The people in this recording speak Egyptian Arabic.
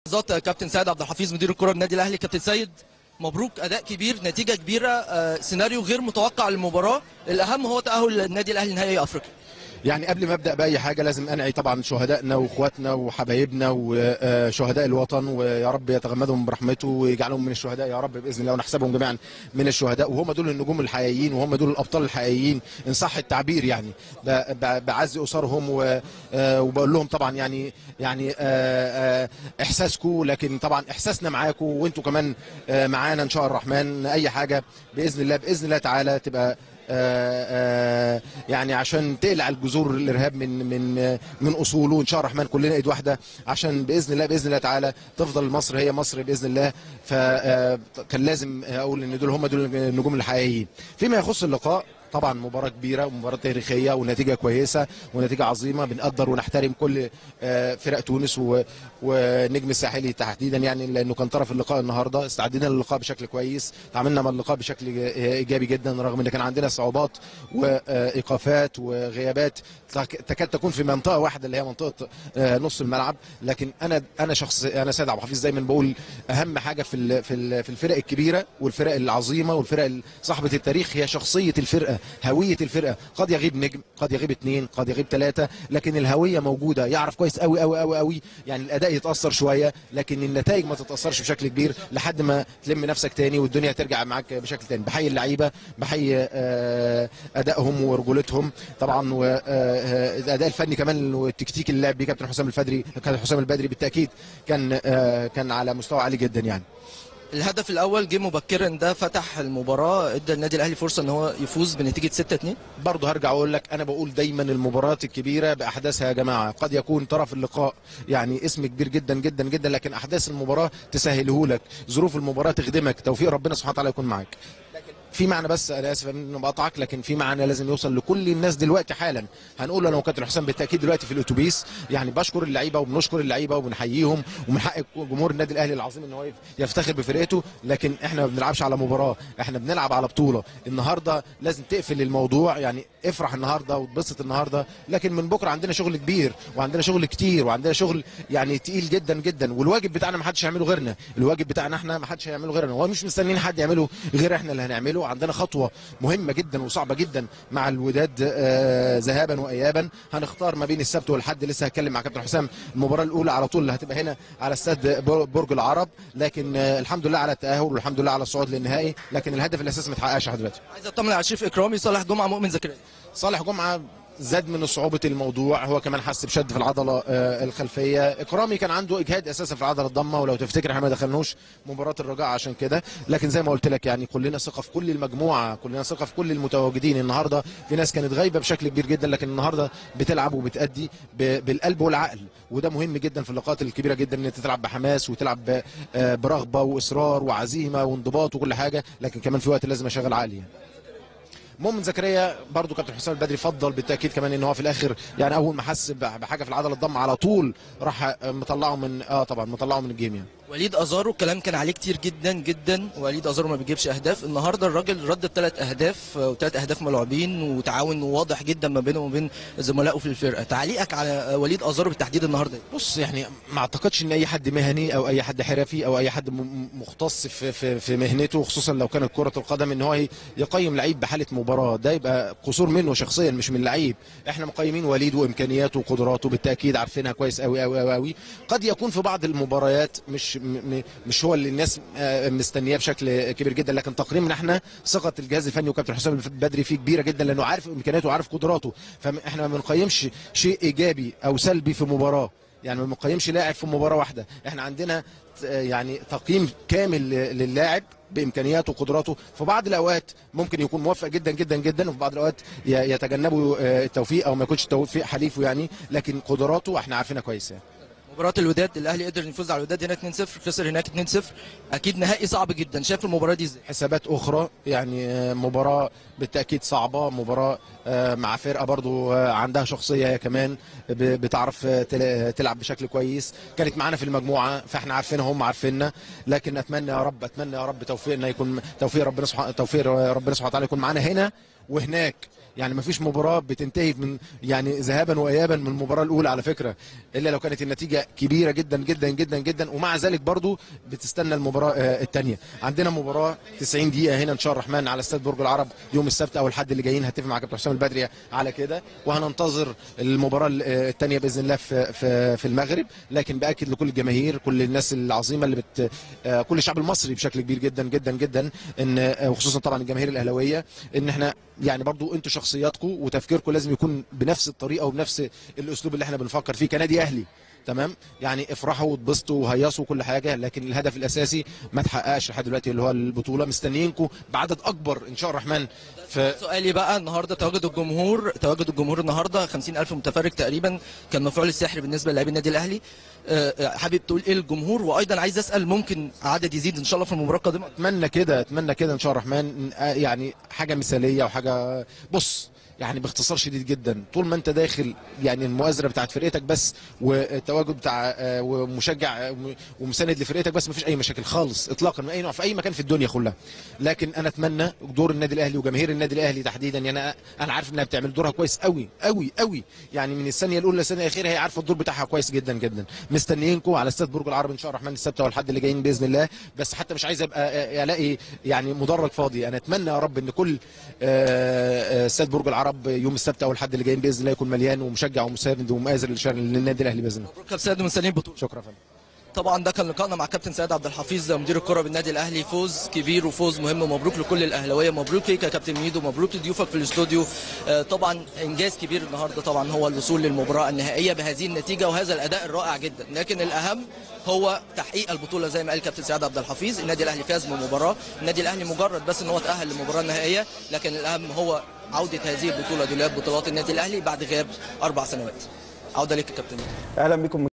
لحظات كابتن سيد عبد الحفيظ مدير الكره بالنادي الاهلي كابتن سيد مبروك اداء كبير نتيجه كبيره آه، سيناريو غير متوقع للمباراه الاهم هو تاهل النادي الاهلي لنهائي افريقيا يعني قبل ما ابدا باي حاجه لازم انعي طبعا شهدائنا واخواتنا وحبايبنا وشهداء الوطن ويا رب يتغمدهم برحمته ويجعلهم من الشهداء يا رب باذن الله ونحسبهم جميعا من الشهداء وهم دول النجوم الحقيقيين وهم دول الابطال الحقيقيين ان صح التعبير يعني ب- ب- بعزي اسرهم و- آه، وبقول لهم طبعا يعني يعني آه، آه، احساسكم لكن طبعا احساسنا معاكم وانتم كمان آه، معانا ان شاء الرحمن اي حاجه باذن الله باذن الله تعالى تبقى آه، آه، يعني عشان تقلع الجذور الارهاب من من آه، من اصوله ان شاء الله الرحمن كلنا ايد واحده عشان باذن الله باذن الله تعالى تفضل مصر هي مصر باذن الله فكان لازم اقول ان دول هم دول النجوم الحقيقيين فيما يخص اللقاء طبعا مباراة كبيرة ومباراة تاريخية ونتيجة كويسة ونتيجة عظيمة بنقدر ونحترم كل آه، فرق تونس و- والنجم الساحلي تحديدا يعني لأنه كان طرف اللقاء النهاردة استعدينا للقاء بشكل كويس تعاملنا مع اللقاء بشكل آه، إيجابي جدا رغم أن كان عندنا صعوبات وإيقافات وغيابات تك- تكاد تكون في منطقة واحدة اللي هي منطقة آه، نص الملعب لكن أنا أنا شخص أنا سيد عبد الحفيظ دايما بقول أهم حاجة في ال- في ال- في الفرق الكبيرة والفرق العظيمة والفرق صاحبة التاريخ هي شخصية الفرقة هوية الفرقة قد يغيب نجم قد يغيب اثنين قد يغيب ثلاثة لكن الهوية موجودة يعرف كويس قوي قوي قوي قوي يعني الأداء يتأثر شوية لكن النتائج ما تتأثرش بشكل كبير لحد ما تلم نفسك تاني والدنيا ترجع معاك بشكل تاني بحيي اللعيبة بحيي آه، أدائهم ورجولتهم طبعا والأداء الفني كمان والتكتيك اللي لعب بيه كابتن حسام الفدري كابتن حسام البدري بالتأكيد كان آه، كان على مستوى عالي جدا يعني الهدف الاول جه مبكرا ده فتح المباراه ادى النادي الاهلي فرصه ان هو يفوز بنتيجه 6 2 برضه هرجع اقول لك انا بقول دايما المباريات الكبيره باحداثها يا جماعه قد يكون طرف اللقاء يعني اسم كبير جدا جدا جدا لكن احداث المباراه تسهله لك ظروف المباراه تخدمك توفيق ربنا سبحانه وتعالى يكون معاك في معنى بس انا اسف اني بقطعك لكن في معنى لازم يوصل لكل الناس دلوقتي حالا هنقول انا وكابتن حسام بالتاكيد دلوقتي في الاتوبيس يعني بشكر اللعيبه وبنشكر اللعيبه وبنحييهم ومن حق جمهور النادي الاهلي العظيم ان هو يفتخر بفرقته لكن احنا ما بنلعبش على مباراه احنا بنلعب على بطوله النهارده لازم تقفل الموضوع يعني افرح النهارده وتبسط النهارده لكن من بكره عندنا شغل كبير وعندنا شغل كتير وعندنا شغل يعني تقيل جدا جدا والواجب بتاعنا ما حدش هيعمله غيرنا الواجب بتاعنا احنا ما حدش هيعمله غيرنا هو مش مستنيين حد يعمله غير احنا اللي هنعمله عندنا خطوه مهمه جدا وصعبه جدا مع الوداد آه، ذهابا وايابا هنختار ما بين السبت والحد لسه هتكلم مع كابتن حسام المباراه الاولى على طول اللي هتبقى هنا على استاد بر- برج العرب لكن آه، الحمد لله على التاهل والحمد لله على الصعود للنهائي لكن الهدف الاساسي ما اتحققش لحد دلوقتي عايز اطمن على شريف اكرامي صالح جمعه مؤمن زكريا صالح جمعه زاد من صعوبة الموضوع هو كمان حس بشد في العضلة آه، الخلفية إكرامي كان عنده إجهاد أساسا في العضلة الضمة ولو تفتكر احنا ما دخلناش مباراة الرجاء عشان كده لكن زي ما قلت لك يعني كلنا ثقة في كل المجموعة كلنا ثقة في كل المتواجدين النهاردة في ناس كانت غايبة بشكل كبير جدا لكن النهاردة بتلعب وبتأدي ب- بالقلب والعقل وده مهم جدا في اللقاءات الكبيرة جدا ان انت تلعب بحماس وتلعب ب- آه، برغبة وإصرار وعزيمة وانضباط وكل حاجة لكن كمان في وقت لازم اشغل عقلي يعني. مؤمن زكريا برضو كابتن حسام البدري فضل بالتاكيد كمان ان هو في الاخر يعني اول ما حس بح- بحاجه في العضله الضم على طول راح مطلعه من اه طبعا مطلعه من الجيم يعني وليد ازارو الكلام كان عليه كتير جدا جدا وليد ازارو ما بيجيبش اهداف النهارده الراجل رد بثلاث اهداف آه، وثلاث اهداف ملعوبين وتعاون واضح جدا ما بينه وبين زملائه في الفرقه تعليقك على آه، وليد ازارو بالتحديد النهارده بص يعني ما اعتقدش ان اي حد مهني او اي حد حرفي او اي حد م- مختص في في في مهنته خصوصا لو كانت كره القدم ان هو ي- يقيم لعيب بحاله مباراه ده يبقى قصور منه شخصيا مش من لعيب احنا مقيمين وليد وامكانياته وقدراته بالتاكيد عارفينها كويس قوي قوي قوي قوي قد يكون في بعض المباريات مش م- م- مش هو اللي الناس آه، مستنياه بشكل كبير جدا لكن تقييمنا احنا ثقه الجهاز الفني وكابتن حسام البدري فيه كبيره جدا لانه عارف امكانياته وعارف قدراته فاحنا ما بنقيمش شيء ايجابي او سلبي في مباراه يعني ما بنقيمش لاعب في مباراه واحده احنا عندنا ت- يعني تقييم كامل ل- للاعب بامكانياته وقدراته في بعض الاوقات ممكن يكون موفق جدا جدا جدا وفي بعض الاوقات ي- يتجنبوا آه، التوفيق او ما يكونش التوفيق حليفه يعني لكن قدراته احنا عارفينها كويس يعني مباراة الوداد الاهلي قدر يفوز على الوداد هنا 2-0 خسر هناك 2-0 اكيد نهائي صعب جدا شايف المباراة دي ازاي حسابات اخرى يعني آه، مباراه بالتاكيد صعبه مباراه آه، مع فرقه برضو آه، عندها شخصيه هي كمان ب- بتعرف آه، تل- تلعب بشكل كويس كانت معانا في المجموعه فاحنا عارفينها هم عارفيننا لكن اتمنى يا رب اتمنى يا رب توفيقنا يكون توفيق ربنا سبحانه توفيق ربنا سبحانه وتعالى يكون معانا هنا وهناك يعني ما فيش مباراه بتنتهي من يعني ذهابا وايابا من المباراه الاولى على فكره الا لو كانت النتيجه كبيره جدا جدا جدا جدا ومع ذلك برضو بتستنى المباراه آه، الثانيه عندنا مباراه 90 دقيقه هنا ان شاء الله الرحمن على استاد برج العرب يوم السبت او الحد اللي جايين هتفق مع كابتن حسام البدري على كده وهننتظر المباراه الثانيه باذن الله في في في المغرب لكن باكد لكل الجماهير كل الناس العظيمه اللي بت آه، كل الشعب المصري بشكل كبير جدا جدا جدا ان آه، وخصوصا طبعا الجماهير الاهلاويه ان احنا يعني برضو انتوا شخصياتكم وتفكيركم لازم يكون بنفس الطريقه وبنفس الاسلوب اللي احنا بنفكر فيه كنادي اهلي تمام يعني افرحوا واتبسطوا وهيصوا وكل حاجه لكن الهدف الاساسي ما تحققش لحد دلوقتي اللي هو البطوله مستنيينكم بعدد اكبر ان شاء الله الرحمن في سؤالي بقى النهارده تواجد الجمهور تواجد الجمهور النهارده 50000 متفرج تقريبا كان مفعول السحر بالنسبه للاعبي النادي الاهلي آه، آه، حابب تقول ايه للجمهور وايضا عايز اسال ممكن عدد يزيد ان شاء الله في المباراه القادمه اتمنى كده اتمنى كده ان شاء الله الرحمن آه، يعني حاجه مثاليه وحاجه بص يعني باختصار شديد جدا طول ما انت داخل يعني المؤازره بتاعت فرقتك بس والتواجد بتاع آه، ومشجع آه، ومساند لفرقتك بس مفيش اي مشاكل خالص اطلاقا من اي نوع في اي مكان في الدنيا كلها لكن انا اتمنى دور النادي الاهلي وجماهير النادي الاهلي تحديدا يعني انا انا عارف انها بتعمل دورها كويس قوي قوي قوي يعني من الثانيه الاولى للثانيه الاخيره هي عارفه الدور بتاعها كويس جدا جدا مستنيينكم على استاد برج العرب ان شاء الله الرحمن السبت والحد اللي جايين باذن الله بس حتى مش عايز ابقى آه، الاقي يعني مدرج فاضي انا اتمنى يا رب ان كل آه، آه، استاد برج العرب يوم السبت او الحد اللي جايين باذن الله يكون مليان ومشجع ومساند ومآزر للشارع- للنادي الاهلي باذن الله مبروك كابتن سيد مستنيين البطوله شكرا يا فندم طبعا ده كان لقائنا مع كابتن سيد عبد الحفيظ مدير الكره بالنادي الاهلي فوز كبير وفوز مهم مبروك لكل الاهلاويه مبروك ليك يا كابتن ميدو مبروك لضيوفك في الاستوديو آه، طبعا انجاز كبير النهارده طبعا هو الوصول للمباراه النهائيه بهذه النتيجه وهذا الاداء الرائع جدا لكن الاهم هو تحقيق البطوله زي ما قال كابتن سيد عبد الحفيظ النادي الاهلي فاز بمباراه النادي الاهلي مجرد بس ان هو تاهل للمباراه النهائيه لكن الاهم هو عوده هذه البطوله دولاب بطولات النادي الاهلي بعد غياب اربع سنوات عوده ليك يا كابتن ميدو اهلا بكم